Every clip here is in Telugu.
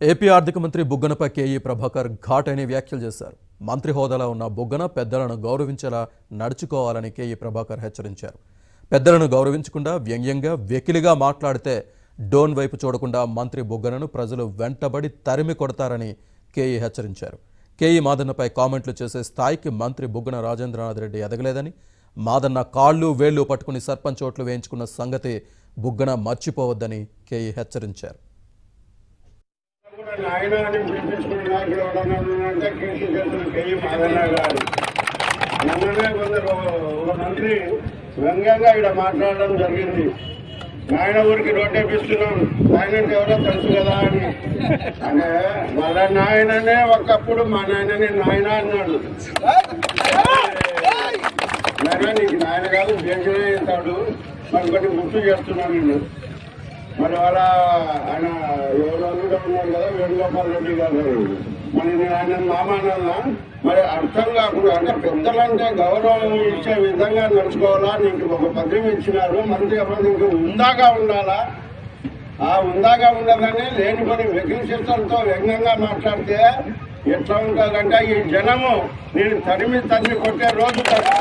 ఏపీ ఆర్థిక మంత్రి బుగ్గనపై కేఈ ప్రభాకర్ ఘాటైన వ్యాఖ్యలు చేశారు మంత్రి హోదాలో ఉన్న బుగ్గన పెద్దలను గౌరవించేలా నడుచుకోవాలని కేఈ ప్రభాకర్ హెచ్చరించారు పెద్దలను గౌరవించకుండా వ్యంగ్యంగా వెకిలిగా మాట్లాడితే డోన్ వైపు చూడకుండా మంత్రి బుగ్గనను ప్రజలు వెంటబడి తరిమి కొడతారని కేఈ హెచ్చరించారు కేఈ మాదన్నపై కామెంట్లు చేసే స్థాయికి మంత్రి బుగ్గన రాజేంద్రనాథ్ రెడ్డి ఎదగలేదని మాదన్న కాళ్ళు వేళ్లు పట్టుకుని సర్పంచ్ ఓట్లు వేయించుకున్న సంగతి బుగ్గన మర్చిపోవద్దని కేఈ హెచ్చరించారు కూడా నాయన అని పిలిపించుకునే నాయకుడు ఎవడన్నా ఉన్నాడంటే కేసీ చేతులు కేయి మాదన్న గారు నిన్ననే కొందరు ఒక మంత్రి వ్యంగ్యంగా ఇక్కడ మాట్లాడడం జరిగింది నాయన ఊరికి రోడ్డేపిస్తున్నాం నాయన అంటే ఎవరో తెలుసు కదా అని అంటే వాళ్ళ నాయననే ఒకప్పుడు మా నాయనని నాయన అన్నాడు నాయన నీకు నాయన కాదు దేశమే ఇస్తాడు మరి కొన్ని గుర్తు చేస్తున్నాను నేను మరి వాళ్ళ ఆయన ఎవరు అల్లుడు ఉన్నారు కదా వేణుగోపాల్ రెడ్డి గారు మరి నేను ఆయన మామ అన్నా మరి అర్థం కాకుండా అంటే పెద్దలంటే గౌరవం ఇచ్చే విధంగా నడుచుకోవాలా నీకు ఒక పదవి ఇచ్చినారు మంత్రి ఎవరు నీకు ఉందాగా ఉండాలా ఆ ఉందాగా ఉండదని లేని పని వెకిలిశిస్తలతో వ్యంగ్యంగా మాట్లాడితే ఎట్లా ఉంటుందంటే ఈ జనము నేను తరిమి తరిమి కొట్టే రోజు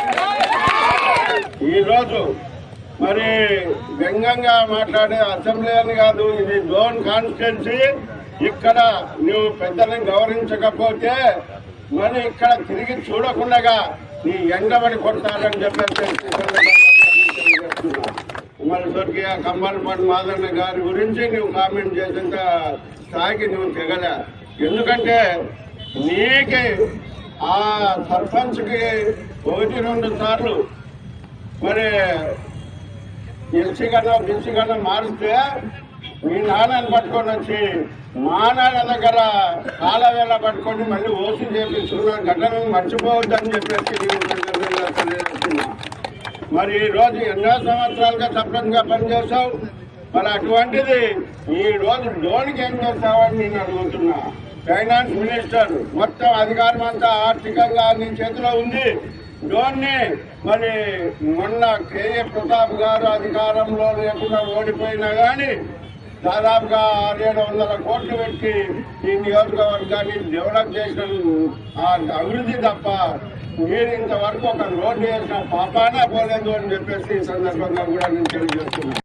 ఈ రోజు మరి వ్యంగ్యంగా మాట్లాడే అసెంబ్లీ అని కాదు ఇది జోన్ కాన్స్టిట్యున్సీ ఇక్కడ నువ్వు పెద్దల్ని గౌరవించకపోతే మరి ఇక్కడ తిరిగి చూడకుండా నీ ఎండబడి కొడతారని చెప్పేసి ఈ సందర్భంగా తెలియజేస్తున్నా. మరి స్వర్గీయ కమ్మలపాటి మాదన్న గారి గురించి నువ్వు కామెంట్ చేసేంత స్థాయికి నువ్వు తెగలే ఎందుకంటే నీకే ఆ సర్పంచ్కి ఒకటి రెండు సార్లు మరి ఎల్సీ కన్నా బిల్సీ కన్నా మారిస్తే మీ నాన్నని పట్టుకొని వచ్చి మా నాన్న దగ్గర కాలవేళ పట్టుకొని మళ్ళీ ఓసు చేపించుకున్న ఘటనను మర్చిపోవద్దని చెప్పేసి నేను సందర్భంగా తెలియజేస్తున్నా. మరి ఈ రోజు ఎన్నో సంవత్సరాలుగా సర్పంచ్గా పనిచేసావు మరి అటువంటిది ఈ రోజు డోన్కి ఏం చేస్తావని నేను అడుగుతున్నా ఫైనాన్స్ మినిస్టర్ మొత్తం అధికారం అంతా ఆర్థికంగా నీ చేతిలో ఉంది డోన్ని మరి మొన్న కేఏ ప్రతాప్ గారు అధికారంలో లేకుండా ఓడిపోయినా కానీ దాదాపుగా ఆరేడు వందల కోట్లు పెట్టి ఈ నియోజకవర్గాన్ని డెవలప్ చేసిన ఆ అభివృద్ధి తప్ప మీరు ఇంతవరకు ఒక రోడ్డు వేసిన పాపానే పోలేదు అని చెప్పేసి ఈ సందర్భంగా కూడా నేను తెలియజేస్తున్నాను